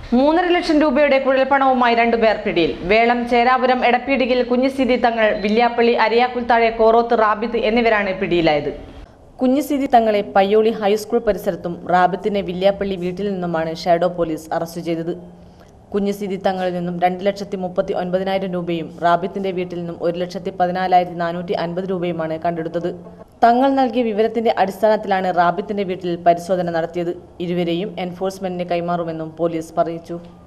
മൂന്നര ലക്ഷം രൂപയുടെ കുഴൽപ്പണവുമായി രണ്ടുപേർ പിടിയിൽ വേളം ചേരാപുരം എടപ്പീടികിൽ കുഞ്ഞിസ്ഥിതി തങ്ങൾ വില്യാപ്പള്ളി അരിയാക്കുൽത്താഴെ കോറോത്ത് റാബിത്ത് എന്നിവരാണ് പിടിയിലായത് കുഞ്ഞിസ്ഥിതി തങ്ങളെ പയ്യോളി ഹൈസ്കൂൾ പരിസരത്തും റാബിത്തിനെ വില്യാപ്പള്ളി വീട്ടിൽ നിന്നുമാണ് ഷാഡോ പോലീസ് അറസ്റ്റ് ചെയ്തത് കുഞ്ഞിസ്ഥിതി തങ്ങളിൽ നിന്നും രണ്ട് ലക്ഷത്തി മുപ്പത്തി ഒൻപതിനായിരം രൂപയും റാബിത്തിന്റെ വീട്ടിൽ നിന്നും ഒരു ലക്ഷത്തി പതിനാലായിരത്തി നാനൂറ്റി അൻപത് രൂപയുമാണ് കണ്ടെടുത്തത് തങ്ങൾ നൽകിയ വിവരത്തിന്റെ അടിസ്ഥാനത്തിലാണ് റാബിത്തിന്റെ വീട്ടിൽ പരിശോധന നടത്തിയത് ഇരുവരെയും എൻഫോഴ്സ്മെന്റിന് കൈമാറുമെന്നും പോലീസ് അറിയിച്ചു